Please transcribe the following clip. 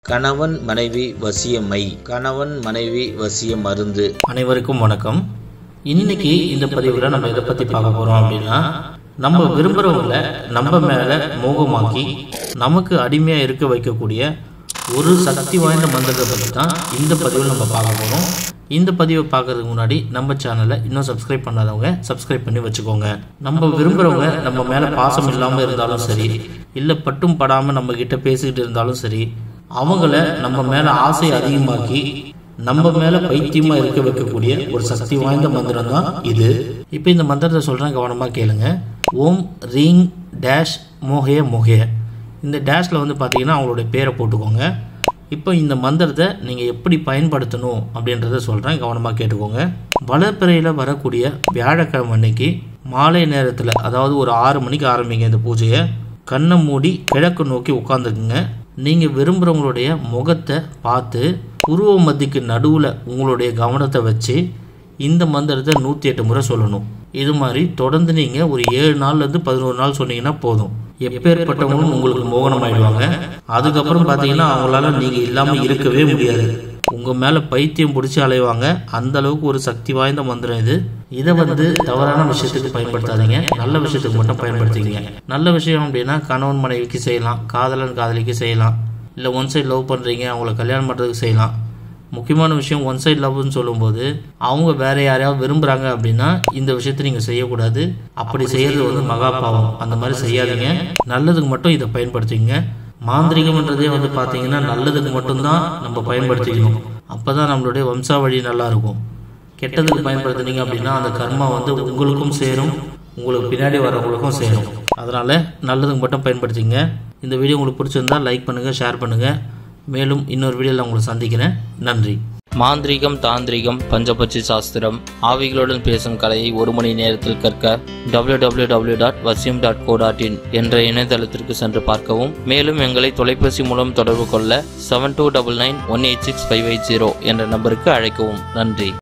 கணவன் மனைவி வசியமை கணவன் மனைவி வசிய மருந்து அனைவருக்கும் வணக்கம் இன்னைக்கு இந்த பதிவில் நம்ம எதை பற்றி பார்க்க போகிறோம் அப்படின்னா நம்ம விரும்புகிறவங்கள நம்ம மேலே மோகமாக்கி நமக்கு அடிமையாக இருக்க வைக்கக்கூடிய ஒரு சக்தி வாய்ந்த மந்திரத்தை பற்றி தான் இந்த பதிவில் நம்ம பார்க்க போகிறோம் இந்த பதிவை பார்க்கறதுக்கு முன்னாடி நம்ம சேனலை இன்னும் சப்ஸ்கிரைப் பண்ணாதவங்க சப்ஸ்கிரைப் பண்ணி வச்சுக்கோங்க நம்ம விரும்புகிறவங்க நம்ம மேலே பாசம் இல்லாமல் இருந்தாலும் சரி இல்லை பட்டும் படாமல் நம்ம கிட்ட பேசிக்கிட்டு இருந்தாலும் சரி அவங்கள நம்ம மேலே ஆசை அதிகமாக்கி நம்ம மேல பைத்தியமா இருக்க வைக்கக்கூடிய ஒரு சக்தி வாய்ந்த மந்திரம் தான் இது இப்போ இந்த மந்திரத்தை சொல்றேன் கவனமா கேளுங்க ஓம் ரீங் டேஷ் மோகய மோகய இந்த டேஷ்ல வந்து பார்த்தீங்கன்னா அவங்களுடைய பேரை போட்டுக்கோங்க இப்போ இந்த மந்திரத்தை நீங்கள் எப்படி பயன்படுத்தணும் அப்படின்றத சொல்கிறேன் கவனமாக கேட்டுக்கோங்க வளர்ப்பிறையில் வரக்கூடிய வியாழக்கிழமை அன்னைக்கு மாலை நேரத்தில் அதாவது ஒரு ஆறு மணிக்கு ஆரம்பிங்க இந்த பூஜையை கண்ணை மூடி கிழக்கு நோக்கி உட்காந்துக்குங்க நீங்கள் விரும்புகிறவங்களுடைய முகத்தை பார்த்து உருவ மத்திக்கு நடுவில் உங்களுடைய கவனத்தை வச்சு இந்த மந்திரத்தை நூற்றி எட்டு முறை சொல்லணும் இது மாதிரி தொடர்ந்து நீங்கள் ஒரு ஏழு நாள்லேருந்து பதினோரு நாள் சொன்னீங்கன்னா போதும் எப்பேற்பட்டவங்களும் உங்களுக்கு மோகனம் ஆயிடுவாங்க அதுக்கப்புறம் பார்த்தீங்கன்னா அவங்களால நீங்கள் இல்லாமல் இருக்கவே முடியாது உங்கள் மேலே பைத்தியம் பிடிச்சி அலைவாங்க அந்த அளவுக்கு ஒரு சக்தி வாய்ந்த மந்திரம் இது இதை வந்து தவறான விஷயத்துக்கு பயன்படுத்தாதீங்க நல்ல விஷயத்துக்கு மட்டும் பயன்படுத்திக்கங்க நல்ல விஷயம் அப்படின்னா கணவன் மனைவிக்கு செய்யலாம் காதலன் காதலிக்கு செய்யலாம் இல்லை ஒன் சைடு லவ் பண்ணுறீங்க அவங்கள கல்யாணம் பண்ணுறதுக்கு செய்யலாம் முக்கியமான விஷயம் ஒன் சைடு லவ்னு சொல்லும்போது அவங்க வேற யாரையாவது விரும்புகிறாங்க அப்படின்னா இந்த விஷயத்தை நீங்கள் செய்யக்கூடாது அப்படி செய்யறது வந்து மகா பாவம் அந்த மாதிரி செய்யாதீங்க நல்லதுக்கு மட்டும் இதை பயன்படுத்திக்கங்க மாந்திரிகம்ன்றதே வந்து பார்த்தீங்கன்னா நல்லதுக்கு மட்டும்தான் நம்ம பயன்படுத்திக்கணும் அப்போ தான் நம்மளுடைய வம்சாவழி நல்லா இருக்கும் கெட்டதுக்கு பயன்படுத்துனீங்க அப்படின்னா அந்த கர்மா வந்து உங்களுக்கும் சேரும் உங்களுக்கு பின்னாடி வரவங்களுக்கும் சேரும் அதனால் நல்லதுக்கு மட்டும் பயன்படுத்திங்க இந்த வீடியோ உங்களுக்கு பிடிச்சிருந்தா லைக் பண்ணுங்கள் ஷேர் பண்ணுங்கள் மேலும் இன்னொரு வீடியோவில் உங்களை சந்திக்கிறேன் நன்றி மாந்திரீகம் தாந்திரிகம் பஞ்சபட்சி சாஸ்திரம் ஆவிகளுடன் பேசும் கலையை ஒரு மணி நேரத்தில் கற்க www.vasim.co.in டாட் வசியம் டாட் கோ டாட் இன் என்ற இணையதளத்திற்கு சென்று பார்க்கவும் மேலும் எங்களை தொலைபேசி மூலம் தொடர்பு கொள்ள seven two double nine one eight six five eight zero என்ற நம்பருக்கு அழைக்கவும் நன்றி